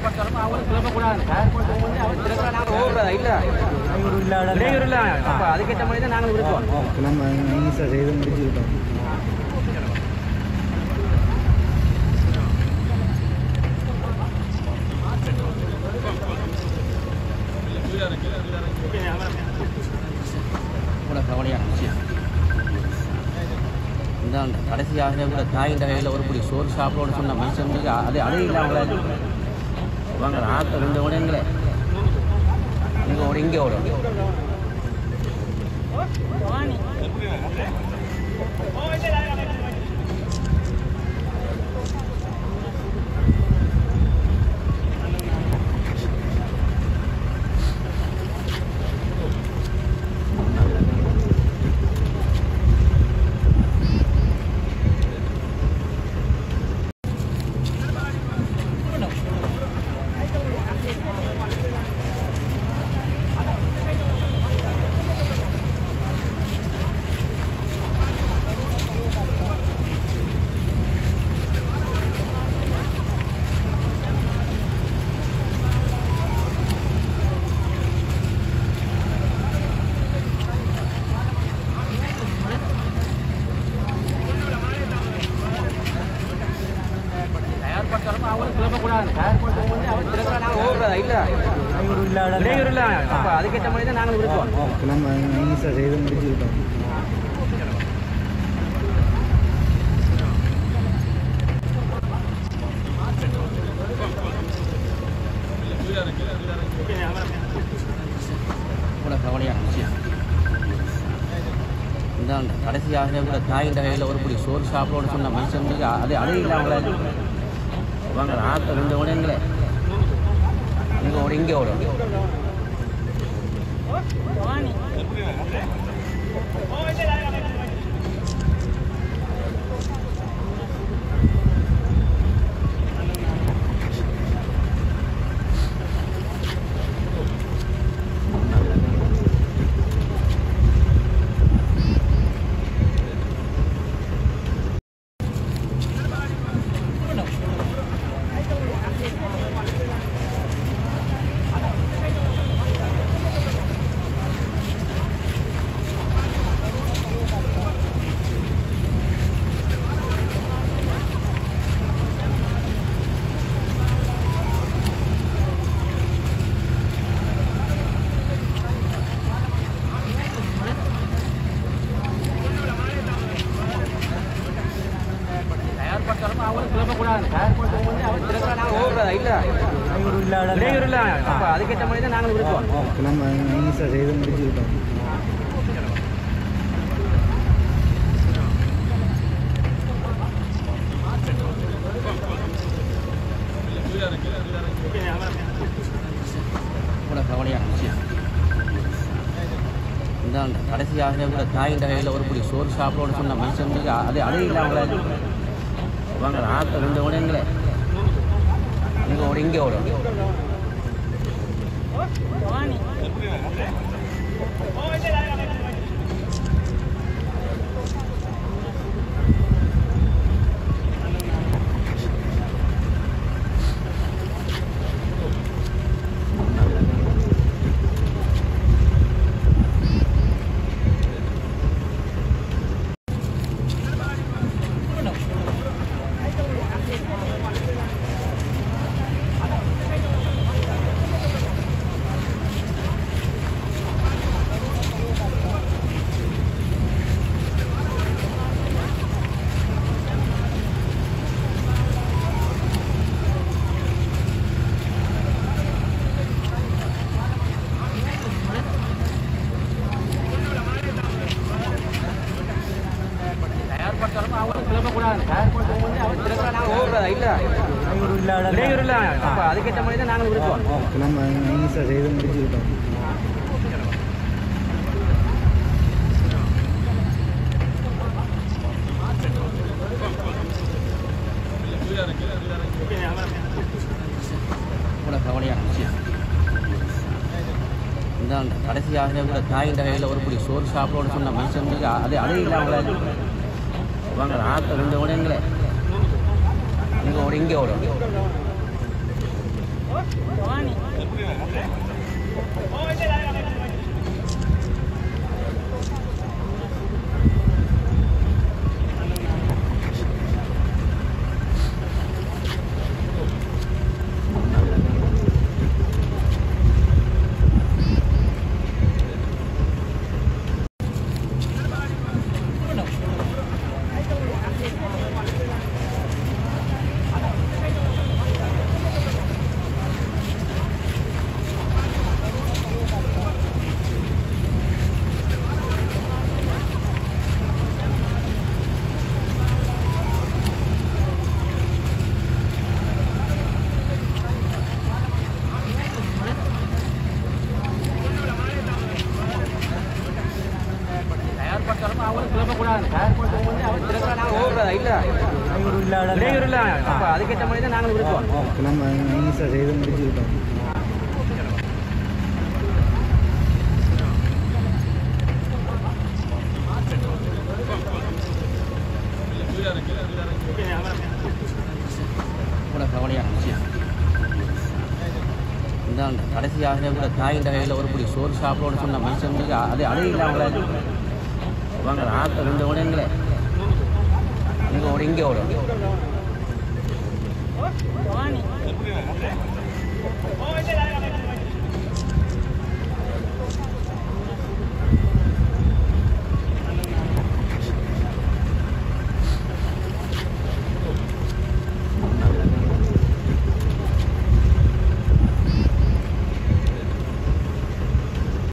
தயார்படுத்தாலும் அவங்களுக்கு கிளம்பக்கூடாது தயார்படுத்தும் போது அவர் திறக்கிற நாங்கள் ஓடுறதா இல்லை இடையூறு இல்லை அப்போ அதுக்கேற்ற மாதிரி தான் நாங்கள் விருப்போம் நம்ம ஈஸியாக செய்து முடிச்சுக்கிட்டோம் கூட கவலையான விஷயம் இந்த கடைசியாக கூட தாயின் கையில் ஒரு புடி சோறு சாப்பிடணும்னு சொன்ன மனுஷன் அது அது இல்லாமல் வாங்க ஆத்த ரெண்டு ஓடுங்களே அங்கே ஓடு இங்கே ஓடும் தயார்படுத்தாலும் அவங்களுக்கு கிளம்பக்கூடாது தயார்படுத்தும் போது அவர் திறக்கிற நாங்கள் ஓடுறதா இல்லை இடையூறு இல்லை அப்போ அதுக்கேற்ற மாதிரி தான் நாங்கள் விருப்போம் நம்ம ஈஸியாக செய்து முடிச்சுக்கிட்டோம் கூட கவலையான விஷயம் இந்த கடைசியாக கூட தாயின் கையில் ஒரு புடி சோறு சாப்பிடணும்னு சொன்ன மனுஷன் அது அது இல்லாமல் வாங்க ஆத்த ரெண்டு ஓடுங்களே அங்கே ஓடு இங்கே ஓடும் தயார்படுத்தாலும் அவங்களுக்கு கிளம்பக்கூடாது தயார்படுத்தும் போது அவர் திறக்கிற நாங்கள் ஓடுறதா இல்லை இடையூறு இல்லை அப்போ அதுக்கேற்ற மாதிரி தான் நாங்கள் விருப்போம் நம்ம ஈஸியாக செய்து முடிச்சுக்கிட்டோம் கூட கவலையான விஷயம் இந்த கடைசியாக கூட தாயின் கையில் ஒரு புடி சோறு சாப்பிடணும்னு சொன்ன மனுஷன் அது அது இல்லாமல் வாங்க ஆத்த ரெண்டு ஓடுங்களே அங்கே ஓடு இங்கே ஓடும் தயார்படுத்தாலும் அவங்களுக்கு கிளம்பக்கூடாது தயார்படுத்தும் போது அவர் திறக்கிற நாங்கள் ஓடுறதா இல்லை இடையூறு இல்லை அப்போ அதுக்கேற்ற மாதிரி தான் நாங்கள் விருப்போம் நம்ம ஈஸியாக செய்து முடிச்சுக்கிட்டோம் கூட கவலையான விஷயம் இந்த கடைசியாக கூட தாயின் கையில் ஒரு புடி சோறு சாப்பிடணும்னு சொன்ன மனுஷன் அது அது இல்லாமல் வாங்க ஆத்த ரெண்டு ஓடுங்களே அங்கே ஓடு இங்கே ஓடும் தயார்படுத்தாலும் அவங்களும் கிளம்பக்கூடாது தயார்படுத்தும் போது அவர் திறக்கிறா நாங்கள் ஓடுறதா இல்லை இடையூறு இல்லை அப்போ அதுக்கேற்ற மாதிரி தான் நாங்கள் விருப்போம் கிளம்ப நைஸாக செய்து முடிச்சுக்கிட்டோம் கூட கவலையான விஷயம் இந்த அந்த கடைசியாக கூட தாயின் கையில் ஒரு பிடி சோறு சாப்பிடணும்னு சொன்ன மனுஷன் அது அது இல்லாமல் வாங்க ஆத்த ரெண்டு உடனே இங்கே ஓடு இங்கே ஓடும்